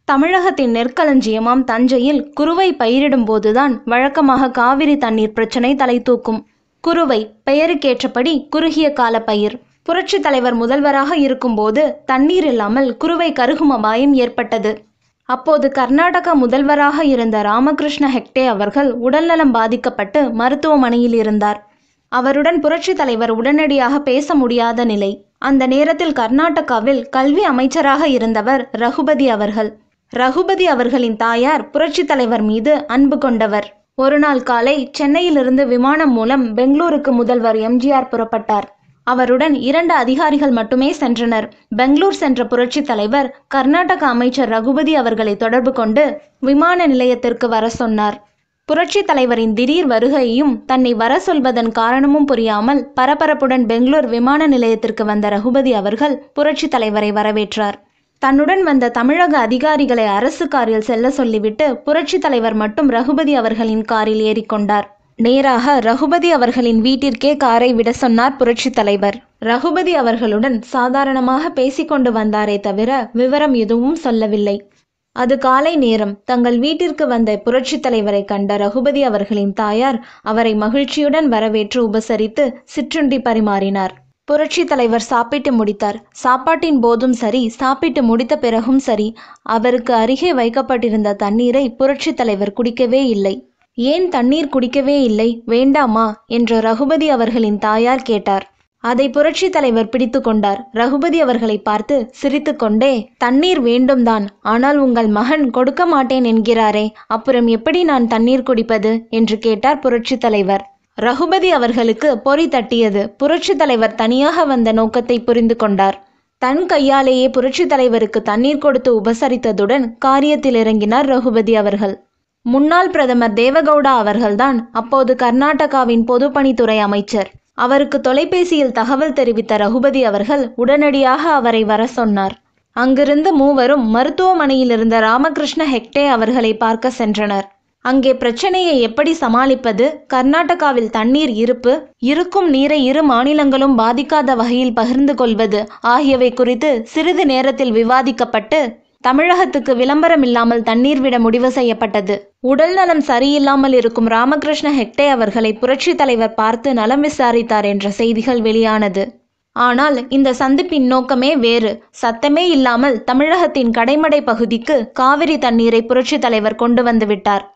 தமிழகத்தின் நெற்களஞ்சியமாம் தஞ்சையில் குருவை பயிரிடும் போதுதான் வழக்கமாக காவிரி தண்ணீர் பிரச்சனை தலை தூக்கும் குருவை பெயருக்கேற்றபடி குறுகிய கால பயிர் புரட்சித் தலைவர் முதல்வராக இருக்கும்போது தண்ணீர் இல்லாமல் குருவை கருகும் அபாயம் ஏற்பட்டது அப்போது கர்நாடகா முதல்வராக இருந்த ராமகிருஷ்ண ஹெக்டே அவர்கள் உடல்நலம் பாதிக்கப்பட்டு மருத்துவமனையில் இருந்தார் அவருடன் புரட்சித் தலைவர் உடனடியாக பேச முடியாத நிலை அந்த நேரத்தில் கர்நாடகாவில் கல்வி அமைச்சராக இருந்தவர் ரகுபதி அவர்கள் ரகுபதி அவர்களின் தாயார் புரட்சித் தலைவர் மீது அன்பு கொண்டவர் ஒரு நாள் காலை சென்னையிலிருந்து விமானம் மூலம் பெங்களூருக்கு முதல்வர் எம்ஜிஆர் புறப்பட்டார் அவருடன் இரண்டு அதிகாரிகள் மட்டுமே சென்றனர் பெங்களூர் சென்ற புரட்சித் தலைவர் கர்நாடக அமைச்சர் ரகுபதி அவர்களை தொடர்பு கொண்டு விமான நிலையத்திற்கு வர சொன்னார் புரட்சித் தலைவரின் திடீர் வருகையையும் தன்னை வர சொல்வதன் காரணமும் புரியாமல் பரபரப்புடன் பெங்களூர் விமான நிலையத்திற்கு வந்த ரகுபதி அவர்கள் புரட்சித் தலைவரை வரவேற்றார் தன்னுடன் வந்த தமிழக அதிகாரிகளை அரசு காரில் செல்ல சொல்லிவிட்டு புரட்சித் தலைவர் மட்டும் ரகுபதி அவர்களின் காரில் ஏறிக்கொண்டார் நேராக ரகுபதி அவர்களின் வீட்டிற்கே காரை விட சொன்னார் புரட்சித் தலைவர் ரகுபதி அவர்களுடன் சாதாரணமாக பேசிக்கொண்டு வந்தாரே தவிர விவரம் எதுவும் சொல்லவில்லை அது காலை நேரம் தங்கள் வீட்டிற்கு வந்த புரட்சித் தலைவரை கண்ட ரகுபதி அவர்களின் தாயார் அவரை மகிழ்ச்சியுடன் வரவேற்று உபசரித்து சிற்றுண்டி பரிமாறினார் புரட்சி தலைவர் சாப்பிட்டு முடித்தார் சாப்பாட்டின் போதும் சரி சாப்பிட்டு முடித்த பிறகும் சரி அவருக்கு அருகே வைக்கப்பட்டிருந்த தண்ணீரை புரட்சி தலைவர் குடிக்கவே இல்லை ஏன் தண்ணீர் குடிக்கவே இல்லை வேண்டாமா என்று ரகுபதி அவர்களின் தாயார் கேட்டார் அதை புரட்சி தலைவர் பிடித்து கொண்டார் ரகுபதி அவர்களை பார்த்து சிரித்துக்கொண்டே தண்ணீர் வேண்டும்தான் ஆனால் உங்கள் மகன் கொடுக்க மாட்டேன் என்கிறாரே அப்புறம் எப்படி நான் தண்ணீர் குடிப்பது என்று கேட்டார் புரட்சி தலைவர் ரகுபதி அவர்களுக்கு பொறி தட்டியது புரட்சி தலைவர் தனியாக வந்த நோக்கத்தை புரிந்து கொண்டார் தன் கையாலேயே புரட்சி தலைவருக்கு தண்ணீர் கொடுத்து உபசரித்ததுடன் காரியத்தில் இறங்கினார் ரகுபதி அவர்கள் முன்னாள் பிரதமர் தேவகவுடா அவர்கள்தான் அப்போது கர்நாடகாவின் பொதுப்பணித்துறை அமைச்சர் அவருக்கு தொலைபேசியில் தகவல் தெரிவித்த ரகுபதி அவர்கள் உடனடியாக அவரை வர சொன்னார் அங்கிருந்து மூவரும் மருத்துவமனையில் இருந்த ராமகிருஷ்ண ஹெக்டே அவர்களை பார்க்க சென்றனர் அங்கே பிரச்சனையை எப்படி சமாளிப்பது கர்நாடகாவில் தண்ணீர் இருப்பு இருக்கும் நீரை இரு மாநிலங்களும் பாதிக்காத வகையில் பகிர்ந்து கொள்வது ஆகியவை குறித்து சிறிது நேரத்தில் விவாதிக்கப்பட்டு தமிழகத்துக்கு விளம்பரம் இல்லாமல் தண்ணீர் விட முடிவு செய்யப்பட்டது உடல் நலம் சரியில்லாமல் இருக்கும் ராமகிருஷ்ண ஹெக்டே அவர்களை புரட்சி தலைவர் பார்த்து நலம் விசாரித்தார் என்ற செய்திகள் வெளியானது ஆனால் இந்த சந்திப்பின் நோக்கமே வேறு சத்தமே இல்லாமல் தமிழகத்தின் கடைமடை பகுதிக்கு காவிரி தண்ணீரை புரட்சி தலைவர் கொண்டு வந்து விட்டார்